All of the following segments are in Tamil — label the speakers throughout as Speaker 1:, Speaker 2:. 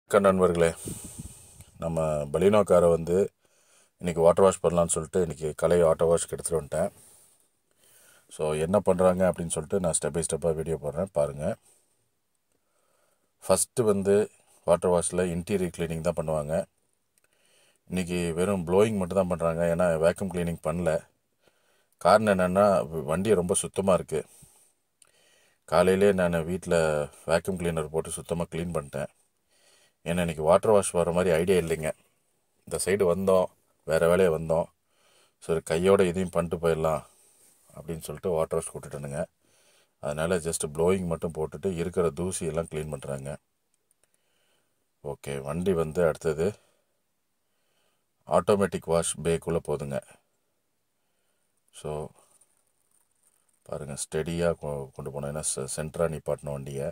Speaker 1: வணக்கம் நண்பர்களே நம்ம பலினோ காரை வந்து இன்றைக்கி வாட்டர் வாஷ் பண்ணலான்னு சொல்லிட்டு இன்றைக்கி கலை வாட்டர் வாஷ்க்கு எடுத்துகிட்டு வந்துட்டேன் ஸோ என்ன பண்ணுறாங்க அப்படின்னு சொல்லிட்டு நான் ஸ்டெப் பை ஸ்டெப்பாக வீடியோ போடுறேன் பாருங்கள் ஃபஸ்ட்டு வந்து வாட்டர் வாஷில் இன்டீரியர் க்ளீனிங் தான் பண்ணுவாங்க இன்றைக்கி வெறும் ப்ளோயிங் மட்டும் தான் பண்ணுறாங்க ஏன்னா வேக்யூம் க்ளீனிங் பண்ணல காரணம் என்னென்னா வண்டி ரொம்ப சுத்தமாக இருக்குது காலையிலே நான் வீட்டில் வேக்யூம் கிளீனர் போட்டு சுத்தமாக க்ளீன் பண்ணிட்டேன் ஏன்னா இன்றைக்கி வாட்டர் வாஷ் வர மாதிரி ஐடியா இல்லைங்க இந்த சைடு வந்தோம் வேறு வேலையை வந்தோம் சரி கையோட இதையும் பண்ணிட்டு போயிடலாம் அப்படின்னு சொல்லிட்டு வாட்டர் வாஷ் கூட்டுட்டேனுங்க அதனால் ஜஸ்ட் ப்ளோயிங் மட்டும் போட்டுட்டு இருக்கிற தூசி எல்லாம் க்ளீன் பண்ணுறாங்க ஓகே வண்டி வந்து அடுத்தது ஆட்டோமேட்டிக் வாஷ் பேக்குள்ளே போதுங்க ஸோ பாருங்கள் ஸ்டெடியாக கொண்டு போனோம் ஏன்னா சென்டராக நிப்பாட்டின வண்டியை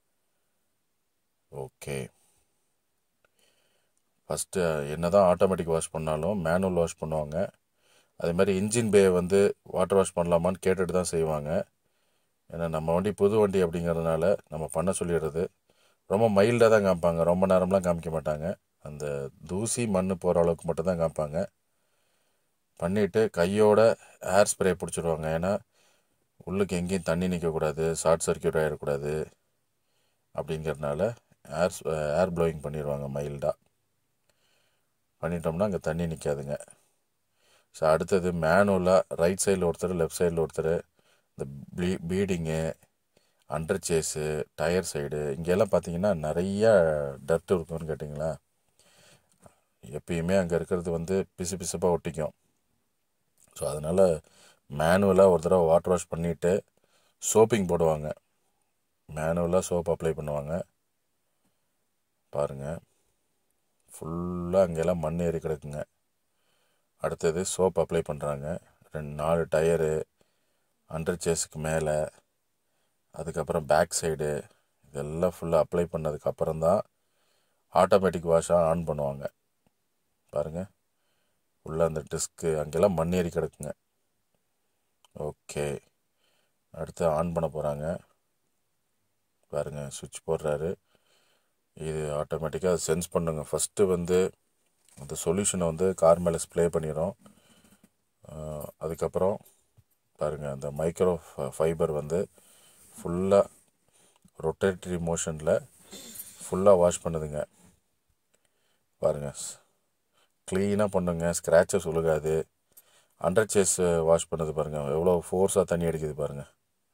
Speaker 1: ஓகே ஃபஸ்ட்டு என்ன தான் ஆட்டோமேட்டிக் வாஷ் பண்ணாலும் மேனுவல் வாஷ் பண்ணுவாங்க அதே மாதிரி இன்ஜின் பே வந்து வாட்டர் வாஷ் பண்ணலாமான்னு கேட்டுட்டு தான் செய்வாங்க ஏன்னா நம்ம வண்டி புது வண்டி அப்படிங்கிறதுனால நம்ம பண்ண சொல்லிடுறது ரொம்ப மைல்டாக தான் காமிப்பாங்க ரொம்ப நேரம்லாம் காமிக்க மாட்டாங்க அந்த தூசி மண் போகிற அளவுக்கு மட்டும் தான் காமிப்பாங்க பண்ணிவிட்டு கையோட ஏர் ஸ்ப்ரே பிடிச்சிடுவாங்க ஏன்னா உள்ளுக்கு எங்கேயும் தண்ணி நிற்கக்கூடாது ஷார்ட் சர்க்கியூட் ஆகிடக்கூடாது அப்படிங்கிறதுனால ஏர் ஏர் ப்ளோயிங் பண்ணிடுவாங்க மைல்டாக பண்ணிட்டோம்னா அங்கே தண்ணி நிற்காதுங்க ஸோ அடுத்தது மேனுவலாக ரைட் சைடில் ஒருத்தர் லெஃப்ட் சைடில் ஒருத்தர் இந்த ப்ளீ பீடிங்கு அண்டர் சேஸு டயர் சைடு இங்கெல்லாம் பார்த்தீங்கன்னா நிறைய டர்ட் இருக்கும்னு கேட்டிங்களா எப்பயுமே அங்கே இருக்கிறது வந்து பிசு பிசுப்பாக ஒட்டிக்கும் ஸோ அதனால் மேனுவலாக ஒரு தடவை வாட்டர் வாஷ் பண்ணிவிட்டு சோப்பிங் போடுவாங்க மேனுவலாக சோப் அப்ளை பண்ணுவாங்க பாருங்கள் ஃபுல்லாக அங்கெல்லாம் மண் ஏறி கிடக்குங்க அடுத்தது சோப் அப்ளை பண்ணுறாங்க ரெண்டு நாலு டயரு அண்டர் சேஸுக்கு மேலே அதுக்கப்புறம் பேக் சைடு இதெல்லாம் ஃபுல்லாக அப்ளை பண்ணதுக்கப்புறம் தான் ஆட்டோமேட்டிக் வாஷாக ஆன் பண்ணுவாங்க பாருங்கள் உள்ளே அந்த டிஸ்க்கு அங்கெல்லாம் மண் ஏறி கிடக்குங்க ஓகே அடுத்து ஆன் பண்ண போகிறாங்க பாருங்கள் சுவிட்ச் போடுறாரு இது ஆட்டோமேட்டிக்காக அது சென்ஸ் பண்ணுங்க ஃபஸ்ட்டு வந்து அந்த சொல்யூஷனை வந்து கார் மேலே ஸ்ப்ளே பண்ணிடும் அதுக்கப்புறம் பாருங்கள் அந்த மைக்ரோ ஃபைபர் வந்து ஃபுல்லாக ரொட்டேட்டரி மோஷனில் ஃபுல்லாக வாஷ் பண்ணுதுங்க பாருங்கள் க்ளீனாக பண்ணுங்க ஸ்க்ராச்சஸ் உழுகாது அண்டர் சேஸ் வாஷ் பண்ணுது பாருங்கள் எவ்வளோ ஃபோர்ஸாக தண்ணி அடிக்குது பாருங்கள்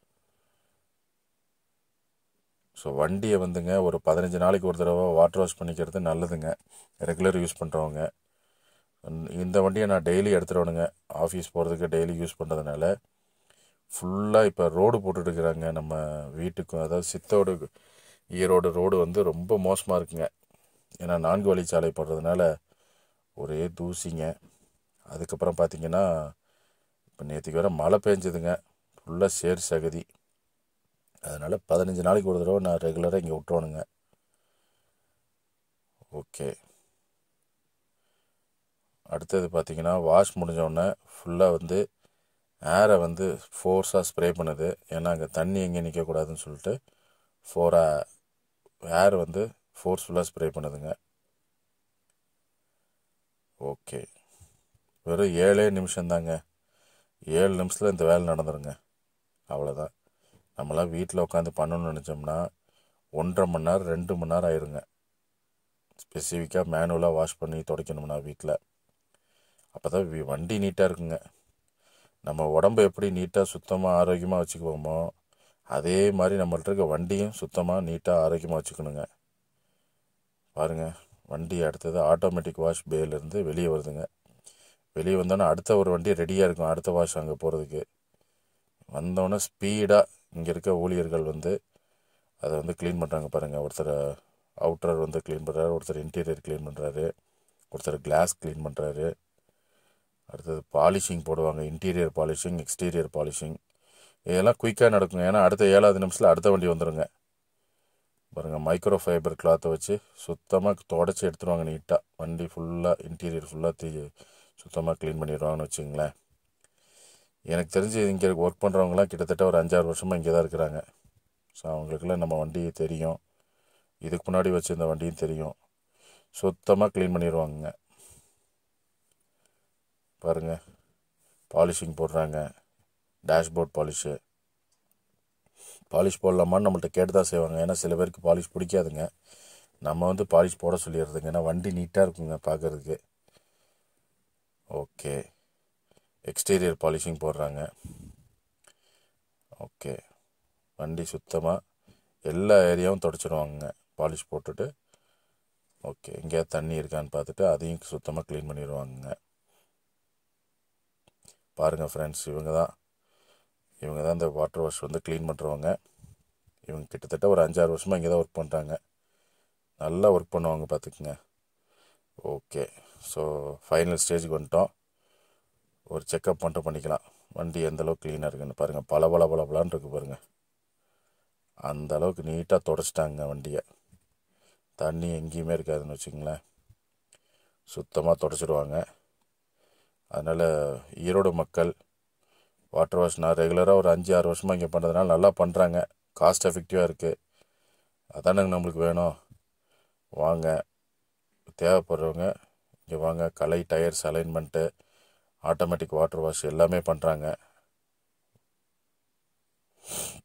Speaker 1: ஸோ வண்டியை வந்துங்க ஒரு பதினஞ்சு நாளைக்கு ஒரு தடவை வாட்டர் வாஷ் பண்ணிக்கிறது நல்லதுங்க ரெகுலர் யூஸ் பண்ணுறவங்க இந்த வண்டியை நான் டெய்லி எடுத்துகிட்டு ஆஃபீஸ் போகிறதுக்கு டெய்லி யூஸ் பண்ணுறதுனால ஃபுல்லாக இப்போ ரோடு போட்டுட்டுருக்குறாங்க நம்ம வீட்டுக்கும் அதாவது சித்தோடு ஈரோடு ரோடு வந்து ரொம்ப மோசமாக இருக்குங்க ஏன்னா நான்கு வழிச்சாலை போடுறதுனால ஒரே தூசிங்க அதுக்கப்புறம் பார்த்திங்கன்னா இப்போ நேற்றுக்கு வேறு மழை பெஞ்சதுங்க ஃபுல்லாக சேர் சகதி அதனால் பதினஞ்சு நாளைக்கு ஒரு தடவை நான் ரெகுலராக இங்கே விட்டுருவணுங்க ஓகே அடுத்தது பார்த்திங்கன்னா வாஷ் முடிஞ்சோடனே ஃபுல்லாக வந்து ஏரை வந்து ஃபோர்ஸாக ஸ்ப்ரே பண்ணுது ஏன்னா அங்கே தண்ணி எங்கேயும் நிற்கக்கூடாதுன்னு சொல்லிட்டு ஃபோராக ஏர் வந்து ஃபோர்ஸ்ஃபுல்லாக ஸ்ப்ரே பண்ணுதுங்க ஓகே வெறும் ஏழே நிமிஷம்தாங்க ஏழு நிமிஷத்தில் இந்த வேலை நடந்துருங்க அவ்வளோதான் நம்மளாம் வீட்டில் உட்காந்து பண்ணணும்னு நினச்சோம்னா ஒன்றரை மணி நேரம் ரெண்டு மணி நேரம் ஆயிருங்க ஸ்பெசிஃபிக்காக மேனுவலாக வாஷ் பண்ணி துடைக்கணும்னா வீட்டில் அப்போ தான் வண்டி நீட்டாக இருக்குங்க நம்ம உடம்பு எப்படி நீட்டாக சுத்தமாக ஆரோக்கியமாக வச்சுக்குவோமோ அதே மாதிரி நம்மள்ட்ட இருக்க வண்டியும் சுத்தமாக நீட்டாக ஆரோக்கியமாக வச்சுக்கணுங்க பாருங்கள் வண்டி அடுத்தது ஆட்டோமேட்டிக் வாஷ் பேலேருந்து வெளியே வருதுங்க வெளியே வந்தோன்னே அடுத்த ஒரு வண்டி ரெடியாக இருக்கும் அடுத்த வாஷ் அங்கே போகிறதுக்கு வந்தோடனே ஸ்பீடாக இங்கே இருக்க ஊழியர்கள் வந்து அதை வந்து க்ளீன் பண்ணுறாங்க பாருங்கள் ஒருத்தர் அவுட்டர் வந்து க்ளீன் பண்ணுறாரு ஒருத்தர் இன்டீரியர் க்ளீன் பண்ணுறாரு ஒருத்தர் கிளாஸ் க்ளீன் பண்ணுறாரு அடுத்தது பாலிஷிங் போடுவாங்க இன்டீரியர் பாலிஷிங் எக்ஸ்டீரியர் பாலிஷிங் இதெல்லாம் குயிக்காக நடக்குங்க ஏன்னா அடுத்த ஏழாவது நிமிஷத்தில் அடுத்த வண்டி வந்துடுங்க பாருங்கள் மைக்ரோ ஃபைபர் கிளாத்தை வச்சு சுத்தமாக தொடச்சி எடுத்துருவாங்க நீட்டாக வண்டி ஃபுல்லாக இன்டீரியர் ஃபுல்லாக தீ சுத்தமாக க்ளீன் பண்ணிடுவாங்கன்னு வச்சுங்களேன் எனக்கு தெரிஞ்சு இங்கே ஒர்க் பண்ணுறவங்களாம் கிட்டத்தட்ட ஒரு அஞ்சாறு வருஷமாக இங்கே தான் இருக்கிறாங்க ஸோ அவங்களுக்குலாம் நம்ம வண்டி தெரியும் இதுக்கு முன்னாடி வச்சுருந்த வண்டியும் தெரியும் சுத்தமாக க்ளீன் பண்ணிடுவாங்க பாருங்கள் பாலிஷிங் போடுறாங்க டேஷ்போர்ட் பாலிஷு பாலிஷ் போடலாமான்னு நம்மள்ட்ட கேட்டு தான் செய்வாங்க ஏன்னா சில பேருக்கு பாலிஷ் பிடிக்காதுங்க நம்ம வந்து பாலிஷ் போட சொல்லிடுறதுங்க ஏன்னா வண்டி நீட்டாக இருக்குங்க பார்க்குறதுக்கு ஓகே எக்ஸ்டீரியர் பாலிஷிங் போடுறாங்க ஓகே வண்டி சுத்தமாக எல்லா ஏரியாவும் தொடச்சிடுவாங்க பாலிஷ் போட்டுட்டு ஓகே எங்கேயாவது தண்ணி இருக்கான்னு பார்த்துட்டு அதையும் சுத்தமாக க்ளீன் பண்ணிடுவாங்க பாருங்கள் ஃப்ரெண்ட்ஸ் இவங்க தான் இவங்க தான் இந்த வாட்டர் வாஷ் வந்து க்ளீன் பண்ணுறவங்க இவங்க கிட்டத்தட்ட ஒரு அஞ்சாறு வருஷமாக இங்கே தான் ஒர்க் பண்ணுறாங்க நல்லா ஒர்க் பண்ணுவாங்க பார்த்துக்குங்க ஓகே ஸோ ஃபைனல் ஸ்டேஜுக்கு வந்துட்டோம் ஒரு செக்கப் மட்டும் பண்ணிக்கலாம் வண்டி எந்த அளவுக்கு க்ளீனாக இருக்குன்னு பாருங்கள் பல பல பல பலான்னு இருக்கு பாருங்கள் அந்த அளவுக்கு நீட்டாக தொடச்சிட்டாங்க வண்டியை தண்ணி எங்கேயுமே இருக்காதுன்னு வச்சுங்களேன் சுத்தமாக தொடச்சிடுவாங்க அதனால் ஈரோடு மக்கள் வாட்டர் வாஷ் நான் ரெகுலராக ஒரு அஞ்சு ஆறு வருஷமாக இங்கே பண்ணுறதுனால நல்லா பண்ணுறாங்க காஸ்ட் எஃபெக்டிவாக இருக்குது அதானங்க நம்மளுக்கு வேணும் வாங்க தேவைப்படுறவங்க இங்கே வாங்க கலை tyres alignment automatic water wash எல்லாமே பண்ணுறாங்க